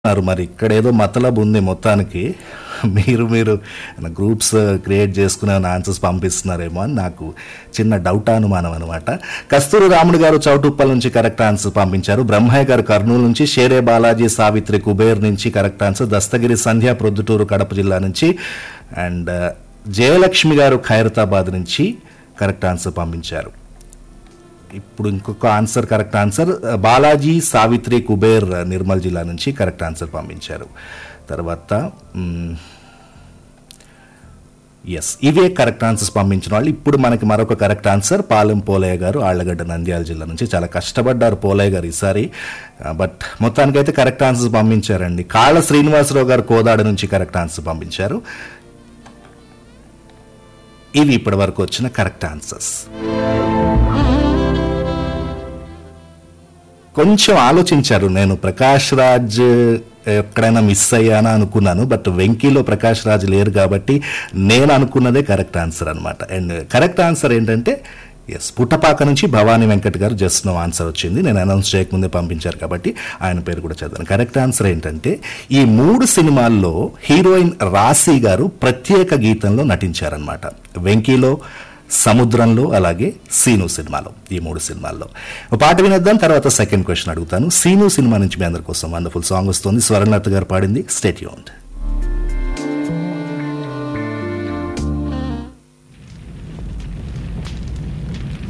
అన్నారు మరి ఇక్కడ ఏదో మతలబ్ ఉంది మొత్తానికి మీరు మీరు గ్రూప్స్ క్రియేట్ చేసుకునే ఆన్సర్స్ పంపిస్తున్నారేమో అని నాకు చిన్న డౌట్ అనుమానం అనమాట కస్తూరి రాముడు గారు చౌటుప్పల్ నుంచి కరెక్ట్ ఆన్సర్ పంపించారు బ్రహ్మయ్య గారు కర్నూలు నుంచి షేరే బాలాజీ సావిత్రి కుబేర్ నుంచి కరెక్ట్ ఆన్సర్ దస్తగిరి సంధ్య ప్రొద్దుటూరు కడప జిల్లా నుంచి అండ్ జయలక్ష్మి గారు ఖైరతాబాద్ నుంచి కరెక్ట్ ఆన్సర్ పంపించారు ఇప్పుడు ఇంకొక answer correct answer Balaji Savitri Kuber Nirmal జిల్లా నుంచి కరెక్ట్ ఆన్సర్ పంపించారు తర్వాత ఎస్ ఇవే కరెక్ట్ ఆన్సర్స్ పంపించిన వాళ్ళు ఇప్పుడు మనకి మరొక కరెక్ట్ ఆన్సర్ పాలెం పోలయ్య గారు ఆళ్లగడ్డ నంద్యాల జిల్లా నుంచి చాలా కష్టపడ్డారు పోలయ్య గారు ఈసారి బట్ మొత్తానికైతే కరెక్ట్ ఆన్సర్స్ పంపించారండి కాళ్ళ శ్రీనివాసరావు గారు కోదాడ నుంచి కరెక్ట్ ఆన్సర్ పంపించారు ఇవి ఇప్పటి వరకు వచ్చిన కరెక్ట్ ఆన్సర్స్ కొంచెం ఆలోచించారు నేను ప్రకాష్ రాజ్ ఎక్కడైనా మిస్ అయ్యానా అనుకున్నాను బట్ వెంకీలో ప్రకాష్ రాజ్ లేరు కాబట్టి నేను అనుకున్నదే కరెక్ట్ ఆన్సర్ అనమాట అండ్ కరెక్ట్ ఆన్సర్ ఏంటంటే ఎస్ పుట్టపాక నుంచి భవానీ వెంకట్ గారు జస్ట్ నో ఆన్సర్ వచ్చింది నేను అనౌన్స్ చేయకముందే పంపించారు కాబట్టి ఆయన పేరు కూడా చదివాను కరెక్ట్ ఆన్సర్ ఏంటంటే ఈ మూడు సినిమాల్లో హీరోయిన్ రాశి గారు ప్రత్యేక గీతంలో నటించారనమాట వెంకీలో సముద్రంలో అలాగే సీను సినిమాలో ఈ మూడు సినిమాల్లో ఒక పాట వినేద్దాం తర్వాత సెకండ్ క్వశ్చన్ అడుగుతాను సీను సినిమా నుంచి మీ అందరి కోసం వండర్ఫుల్ సాంగ్ వస్తుంది స్వరణలత గారు పాడింది స్టేట్ యూన్డ్